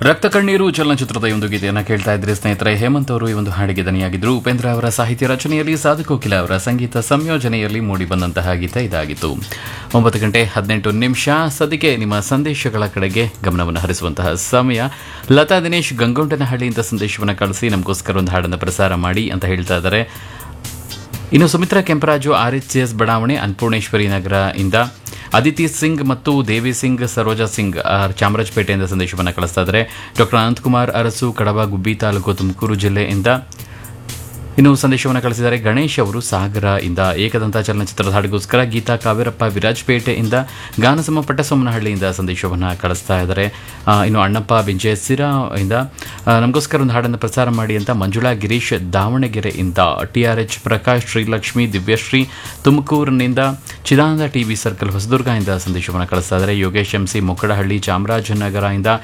ರಕ್ತ ಕಣ್ಣೀರು ಚಲನಚಿತ್ರದ ಈ ಒಂದು ಗೀತೆಯನ್ನು ಕೇಳ್ತಾ ಇದ್ರೆ ಸ್ನೇಹಿತರೆ ಹೇಮಂತ್ ಅವರು ಈ ಒಂದು ಹಾಡಿಗೆ ದನಿಯಾಗಿದ್ರು ಉಪೇಂದ್ರ ಅವರ ಸಾಹಿತ್ಯ ರಚನೆಯಲ್ಲಿ ಸಾಧು ಕೋಕಿಲ ಅವರ ಸಂಗೀತ ಸಂಯೋಜನೆಯಲ್ಲಿ ಮೂಡಿ ಬಂದಂತಹ ಗೀತೆ ಇದಾಗಿತ್ತು ಒಂಬತ್ತು ಗಂಟೆ ಹದಿನೆಂಟು ನಿಮಿಷ ಸದ್ಯಕ್ಕೆ ನಿಮ್ಮ ಸಂದೇಶಗಳ ಕಡೆಗೆ ಗಮನವನ್ನು ಹರಿಸುವಂತಹ ಸಮಯ ಲತಾ ದಿನೇಶ್ ಗಂಗೊಂಡನಹಳ್ಳಿಯಿಂದ ಸಂದೇಶವನ್ನು ಕಳಿಸಿ ನಮಗೋಸ್ಕರ ಒಂದು ಹಾಡನ್ನು ಪ್ರಸಾರ ಮಾಡಿ ಅಂತ ಹೇಳ್ತಾ ಇದ್ದಾರೆ ಇನ್ನು Sumitra Kemparaju R H S ಬಡಾವಣೆ ಅನ್ನಪೂರ್ಣೇಶ್ವರಿ ನಗರ ಇಂದ ಅದಿತಿ ಸಿಂಗ್ ಮತ್ತು ದೇವಿ ಸಿಂಗ್ ಸರೋಜಾ ಸಿಂಗ್ ಆ, ಚಾಮರಾಜಪೇಟೆಯಿಂದ ಸಂದೇಶವನ್ನು ಕಳಿಸ್ತಾ ಇದ್ದಾರೆ ಡಾಕ್ಟರ್ ಅನಂತಕುಮಾರ್ ಅರಸು ಕಡಬ ಗುಬ್ಬಿ ತಾಲೂಕು ತುಮಕೂರು ಜಿಲ್ಲೆಯಿಂದ ಇನ್ನು ಸಂದೇಶವನ್ನು ಕಳಿಸಿದ್ದಾರೆ ಗಣೇಶ್ ಅವರು ಸಾಗರ ಇಂದ ಏಕದಂತ ಚಲನಚಿತ್ರದ ಹಾಡಿಗೋಸ್ಕರ ಗೀತಾ ಕಾವೇರಪ್ಪ ವಿರಾಜಪೇಟೆಯಿಂದ ಗಾನಸಮ ಪಟ್ಟಸೋಮನಹಳ್ಳಿಯಿಂದ ಸಂದೇಶವನ್ನು ಕಳಿಸ್ತಾ ಇದ್ದಾರೆ ಆ, ಇನ್ನು ಅಣ್ಣಪ್ಪ ಬಿಂಜೆ ಸಿರಾ ಇಂದ ಆ, ನಮಗೋಸ್ಕರ ಒಂದು ಹಾಡನ್ನು ಪ್ರಸಾರ ಮಾಡಿ ಅಂತ ಮಂಜುಳಾ ಗಿರೀಶ್ ದಾವಣಗೆರೆಯಿಂದ T R H Prakash Srilakshmi Divyashree ತುಮಕೂರಿನಿಂದ ಚಿದಾನಂದ ಟಿವಿ ಸರ್ಕಲ್ ಹೊಸದುರ್ಗ ಇಂದ ಸಂದೇಶವನ್ನು ಕಳಿಸ್ತಾ ಇದ್ದಾರೆ ಯೋಗೇಶ್ ಎಂಸಿ ಮೊಕ್ಕಡಹಳ್ಳಿ ಚಾಮರಾಜನಗರ ಇಂದ